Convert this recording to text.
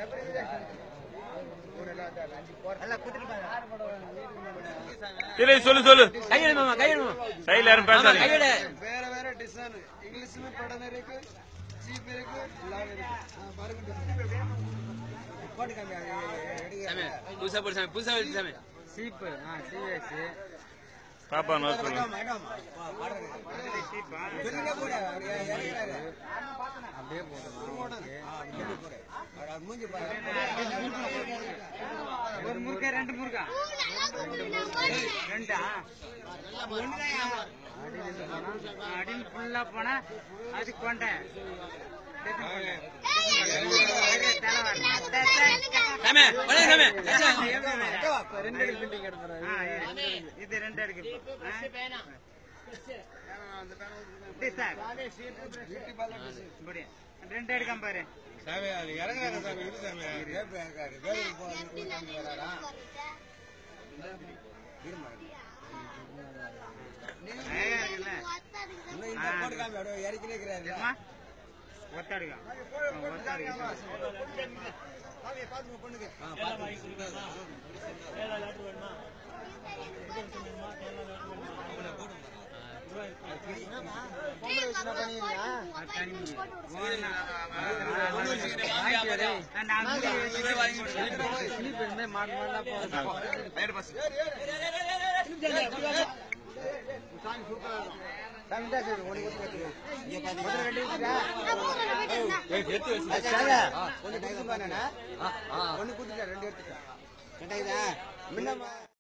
திரை சொல்லு சொல்லு கையெடு மாமா கையெடு மாமா சைடுல யாரும் பேசாதீங்க கையெடு வேற வேற டிசைன் இங்கிலீஷ்ல படம் இருக்கு சீப் இருக்கு எல்லாம் இருக்கு ஆ, பாருங்க போட்டு காமி சாமி புதுசா போடு சாமி புதுசா போடு சாமி சீப்பு ஆ சிஎஸ் பாப்பா நோட் சொல்லு அப்படியே போட்டு மூஞ்சி ஒரு முறுக்கா ரெண்டு முறுக்கா ரெண்டா அடியில் ஃபுல்லா போனா அது கொண்டேன் சாமி வணக்கம் சாமி ரெண்டு அடி பில்டிங் இது ரெண்டு அடிக்கு ரெண்டு எடுக்காம பாரு சாமி அது இறங்குறாங்க சாமி இது சாமி அழகா இருக்குல்ல தெரியுமா? ஒத்தாடுக்கா ஆ, ஒத்தாடுக்கா ஒண்ணு குடுத்துட்டா ரெண்டு எடுத்துட்டா